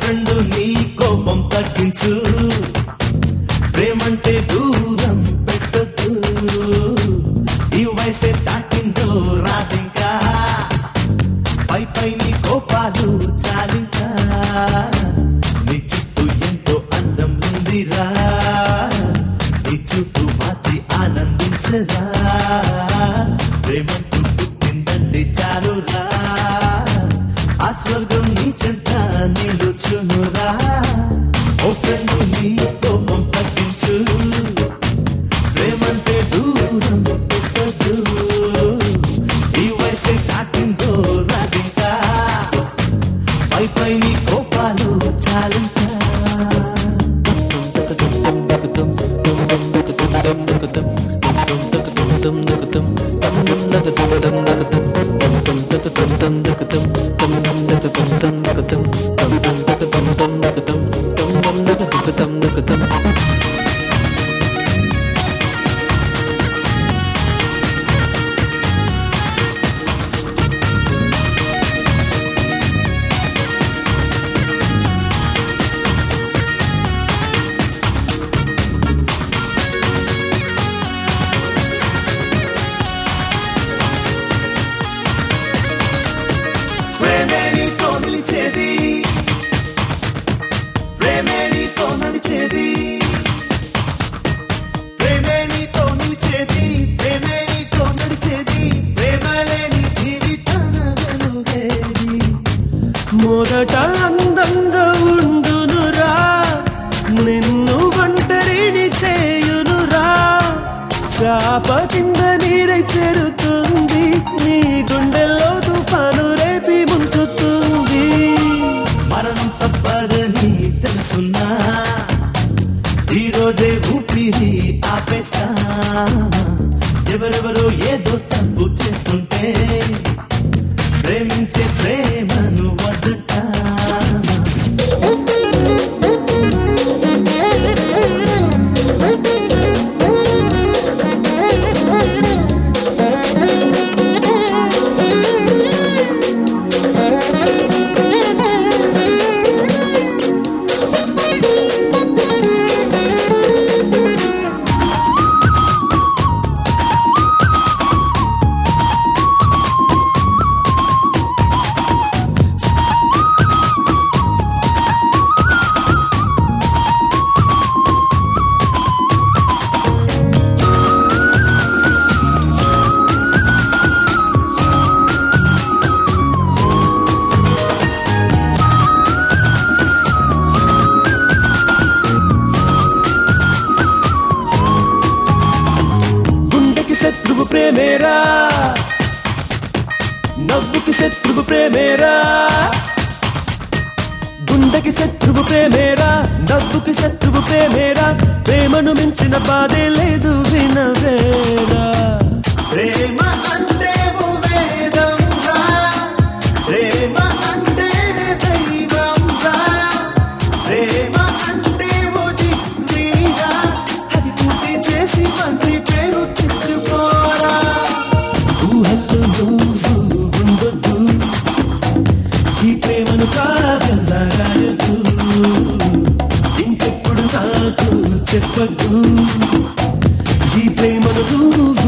friend నీ కోపం తగ్గించు ప్రేమంటే దూరం పెట్టద్దు ఈ వయసే దాటిందో రాదింకా పై పై నీ కోపాలు చాలింకా నీ చుట్టూ ఎంతో అందం ఉందిరా నీ చుట్టూ మార్చి ఆనందించరా ప్రేమంటూ పుట్టిందంటే చాలురా ఆ స్వర్గం నీ చెంత నిలుచునురా ఓ ఫ్రెండ్ నీ కోపం తగ్గించు ప్రేమంటే దూరం పెట్టద్దు ఈ వయసే దాటిందో రాదింకా పై పై నీ కోపాలు చాలింకా ప్రేమే నీతో నిలిచేది ప్రేమే నీతో నడిచేది ప్రేమే నీతో నిలిచేది ప్రేమే నీతో నడిచేది ప్రేమ లేని జీవితాన వెలుగేది మొదట అందంగా ఉండునురా నిన్ను ఒంటరిని చేయునురా చాప కింద నీరై చేరుతుంది నీ గుండెల్లో తుఫాను రేపి ముంచుతుంది మరణం తప్పదని తెలుసున్నా ఈ రోజే ఊపిరి ఆపేస్తా ఎవరెవరో ఏదో తప్పు చేస్తుంటే ప్రేమించే ప్రేమను వదట గుండెకి శత్రువు ప్రేమేరా నవ్వుకి శత్రువు ప్రేమేరా గుండెకి శత్రువు ప్రేమేరా నవ్వుకి శత్రువు ప్రేమేరా ప్రేమను మించిన బాధే లేదు వినవేరా ప్రేమ అంటే ఓ వేదం రా ప్రేమ అంటే దైవం రా ప్రేమ అంటే ఓ డిగ్రీరా అది పూర్తి చేసి మంచి పేరు తెచ్చుకోరా ఊహల్లో నువ్వు ఉండొద్దు ఈ ప్రేమను కాదల్లా రాయొద్దు ఇంకెప్పుడు నాకు చెప్పద్దు ఈ ప్రేమను నువ్వు